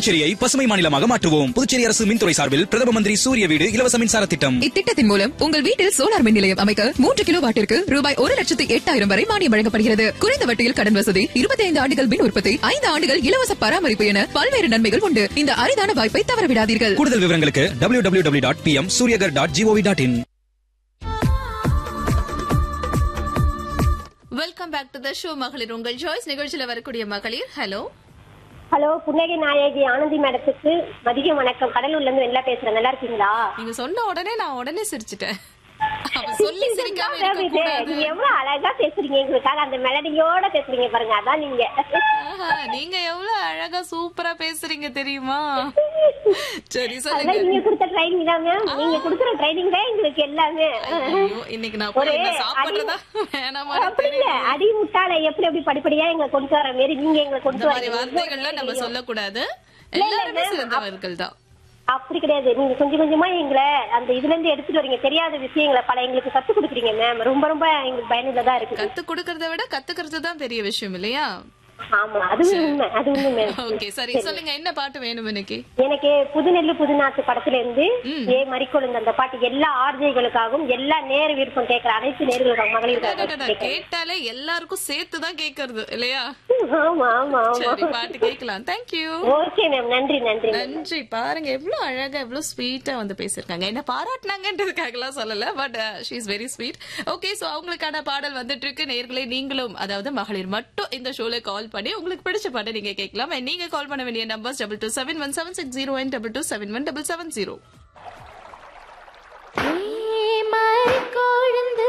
புதுச்சேரியை பசுமை மாநிலமாக மாற்றுவோம் புதுச்சேரி அரசு மின்துறை சார்பில் பிரதம மந்திரி சூரிய வீடு இலவச மின்சார திட்டம் இத்திட்டத்தின் மூலம் உங்கள் வீட்டில் சோலார் மின் நிலையம் அமைக்க மூன்று கிலோ வாட்டிற்கு ரூபாய் ஒரு லட்சத்து எட்டாயிரம் வரை மானியம் வழங்கப்படுகிறது குறைந்த வட்டியில் கடன் வசதி இருபத்தி ஐந்து ஆண்டுகள் மின் உற்பத்தி ஐந்து ஆண்டுகள் இலவச பராமரிப்பு என பல்வேறு நன்மைகள் உண்டு இந்த அரிதான வாய்ப்பை தவறவிடாதீர்கள் கூடுதல் விவரங்களுக்கு W W W dot P M Suryaghar dot GOV dot in welcome back to the show மகளிர் உங்கள் சாய்ஸ் நிகழ்ச்சியில வரக்கூடிய மகளிர் ஹலோ ஹலோ புன்னகை நாயகி ஆனந்தி மேடத்துக்கு மதிய வணக்கம் கடலூர்ல இருந்து வெளில பேசுறேன் நல்லா இருக்கீங்களா நீங்க சொன்ன உடனே நான் உடனே சிரிச்சிட்டேன் அவ சொல்லி சிரிக்காம மேம், இருக்க இது கூடாது நீங்க எவ்வளவு அழகா பேசுறீங்க எங்களுக்காக அந்த மெலடியோட பேசுறீங்க பாருங்க அதான் நீங்க ஆஹா, நீங்க எவ்வளவு அழகா சூப்பரா பேசுறீங்க தெரியுமா சரி அதான் சொல்லுங்க நீங்க கொடுத்த ட்ரைனிங் தான் மேம் நீங்க கொடுக்குற ட்ரைனிங் தான் எங்களுக்கு எல்லாமே ஐயோ, இன்னைக்கு நான் போய் ஒரு என்ன சாப்பிடுறதா வேணாமா அப்படி இல்ல அடி முட்டாள எப்படி எப்படி படிப்படியா எங்களை கொண்டு வர மாரி நீங்க எங்களை இந்த கொண்டு மாதிரி வரீங்க வார்த்தைகள்லாம் நம்ம சொல்லக்கூடாது இல்ல, எல்லாருமே ma'am. சிறந்தவர்கள் தான் அப்படி கிடையாது நீங்க கொஞ்சம் கொஞ்சமா எங்களை அந்த இதுல இருந்து எடுத்துட்டு வரீங்க தெரியாத விஷயங்களை பல எங்களுக்கு கத்து கொடுக்குறீங்க மேம் ரொம்ப ரொம்ப எங்களுக்கு பயனுள்ளதா இருக்கு கத்து கொடுக்கறத விட கத்துக்கிறது தான் பெரிய விஷயம் இல்லையா ஆமா அது உண்மை அது உண்மை மேம் ஓகே சரி சொல்லுங்க என்ன பாட்டு வேணும் இன்னைக்கு எனக்கு புதுநெல்லு புதுநாட்டு படத்துல இருந்து ஏ மறிக்கொழுந்து அந்த பாட்டு எல்லா ஆர்ஜைகளுக்காகவும் எல்லா நேர விருப்பம் கேட்கிற அனைத்து நேர்களுக்காகவும் அடடடா, மகளிருக்காக கேட்டாலே எல்லாருக்கும் சேர்த்து தான் கேக்குறது இல்லையா ஆமா ஆமா ஆமா சரி பாட்டு கேட்கலாம் தேங்க்யூ ஓகே மேம் நன்றி நன்றி ma'am. நன்றி பாருங்க எவ்வளவு அழகா எவ்வளவு ஸ்வீட்டா வந்து பேசிருக்காங்க என்ன பாராட்டினாங்கன்றதுக்காக எல்லாம் சொல்லல but she is very sweet okay so அவங்களுக்கான பாடல் வந்துட்டு இருக்கு நேர்களே நீங்களும் அதாவது மகளிர் மட்டும் இந்த ஷோல கால் பண்ணி உங்களுக்கு பிடிச்ச பாட்டை நீங்க கேட்கலாம் And நீங்க கால் பண்ண வேண்டிய numbers double two seven one seven six zero one double two seven one double seven zero கொழுந்த